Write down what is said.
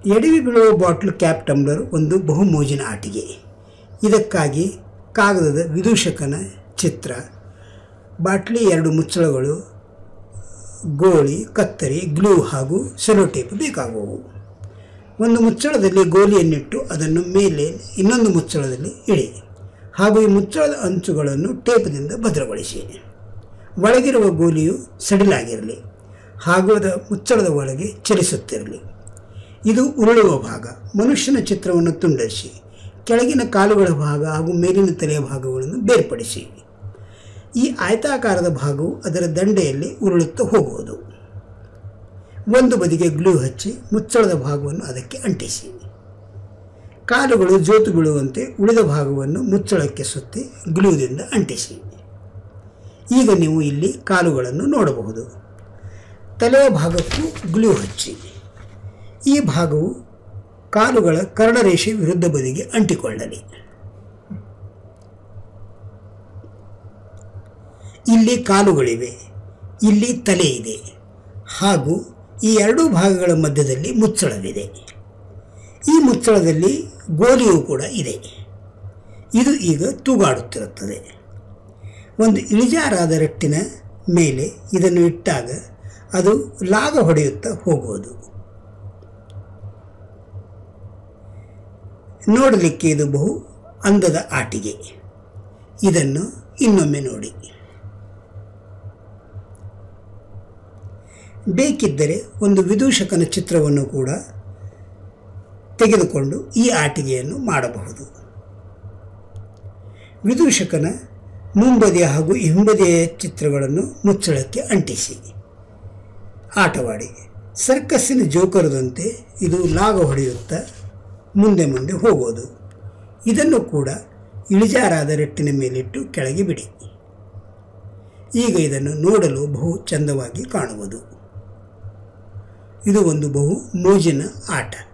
ಎಡವಿ ಬೀಳುವ bottle cap tumbler ಒಂದು ಬಹುಮೋಜಿನ ಆಟಿಕೆ ಇದಕ್ಕಾಗಿ ಕಾಗದದ ವಿದೂಷಕನ ಚಿತ್ರ ಬಾಟ್ಲಿ ಎರಡು ಮುಚ್ಚಳಗಳು ಗೋಳಿ ಕತ್ತರಿ ಗ್ಲೂ ಹಾಗೂ ಸೆಲೋಟೇಪ್ ಬೇಕಾಗುವು ಒಂದು ಮುಚ್ಚಳದಲ್ಲಿ ಗೋಲಿಯನ್ನಿಟ್ಟು ಅದನ್ನು ಮೇಲೆ ಇನ್ನೊಂದು ಮುಚ್ಚಳದಲ್ಲಿ ಇಡಿ ಹಾಗೂ ಈ ಮುಚ್ಚಳದ ಅಂಚುಗಳನ್ನು ಟೇಪ್ನಿಂದ ಭದ್ರಗೊಳಿಸಿ ಒಳಗಿರುವ ಗೋಲಿಯು ಸಡಿಲಾಗಿರಲಿ ಹಾಗೂ ಅದರ ಮುಚ್ಚಳದ ಒಳಗೆ ಚಲಿಸುತ್ತಿರಲಿ ಇದು ಉರುಳುವ ಭಾಗ ಮನುಷ್ಯನ ಚಿತ್ರವನ್ನು ತುಂಡರಿಸಿ ಕೆಳಗಿನ ಕಾಲುಗಳ ಭಾಗ ಹಾಗೂ ಮೇಲಿನ ತಲೆಯ ಭಾಗಗಳನ್ನು ಬೇರ್ಪಡಿಸಿ ಈ ಆಯತಾಕಾರದ ಭಾಗವು ಅದರ ದಂಡೆಯಲ್ಲಿ ಉರುಳುತ್ತಾ ಹೋಗುವುದು ಒಂದು ಬದಿಗೆ ಗ್ಲೂ ಹಚ್ಚಿ ಮುಚ್ಚಳದ ಭಾಗವನ್ನು ಅದಕ್ಕೆ ಅಂಟಿಸಿ ಕಾಲುಗಳು ಜೋತು ಬೀಳುವಂತೆ ಉಳಿದ ಭಾಗವನ್ನು ಮುಚ್ಚಳಕ್ಕೆ ಸುತ್ತಿ ಗ್ಲೂದಿಂದ ಅಂಟಿಸಿ ಈಗ ನೀವು ಇಲ್ಲಿ ಕಾಲುಗಳನ್ನು ನೋಡಬಹುದು ತಲೆಯ ಭಾಗಕ್ಕೂ ಗ್ಲೂ ಹಚ್ಚಿ ಈ ಭಾಗವು ಕಾಲುಗಳ ಕರ್ಣರೇಷೆ ವಿರುದ್ಧ ಬದಿಗೆ ಅಂಟಿಕೊಳ್ಳಲಿ ಇಲ್ಲಿ ಕಾಲುಗಳಿವೆ ಇಲ್ಲಿ ತಲೆ ಇದೆ ಹಾಗೂ ಈ ಎರಡೂ ಭಾಗಗಳ ಮಧ್ಯದಲ್ಲಿ ಮುಚ್ಚಳವಿದೆ ಈ ಮುಚ್ಚಳದಲ್ಲಿ ಗೋಲಿಯೂ ಕೂಡ ಇದೆ ಇದು ಈಗ ತೂಗಾಡುತ್ತಿರುತ್ತದೆ ಒಂದು ಇಳಿಜಾರಾದ ರಟ್ಟಿನ ಮೇಲೆ ಇದನ್ನು ಇಟ್ಟಾಗ ಅದು ಲಾಗ ಹೊಡೆಯುತ್ತಾ ಹೋಗುವುದು ನೋಡಲಿಕ್ಕೆ ಇದು ಬಹು ಅಂದದ ಆಟಿಗೆ ಇದನ್ನು ಇನ್ನೊಮ್ಮೆ ನೋಡಿ ಬೇಕಿದ್ದರೆ ಒಂದು ವಿದೂಷಕನ ಚಿತ್ರವನ್ನು ಕೂಡ ತೆಗೆದುಕೊಂಡು ಈ ಆಟಿಕೆಯನ್ನು ಮಾಡಬಹುದು ವಿದೂಷಕನ ಮುಂಬದಿಯ ಹಾಗೂ ಹಿಂಬದಿಯ ಚಿತ್ರಗಳನ್ನು ಮುಚ್ಚಳಕ್ಕೆ ಅಂಟಿಸಿ ಆಟವಾಡಿ ಸರ್ಕಸ್ಸಿನ ಜೋಕರದಂತೆ ಇದು ಲಾಗ ಹೊಡೆಯುತ್ತಾ ಮುಂದೆ ಮುಂದೆ ಹೋಗೋದು ಇದನ್ನು ಕೂಡ ಇಳಿಜಾರಾದ ರಟ್ಟಿನ ಮೇಲಿಟ್ಟು ಕೆಳಗೆ ಬಿಡಿ ಈಗ ಇದನ್ನು ನೋಡಲು ಬಹು ಚಂದವಾಗಿ ಕಾಣುವುದು ಇದು ಒಂದು ಬಹು ಮೋಜಿನ ಆಟ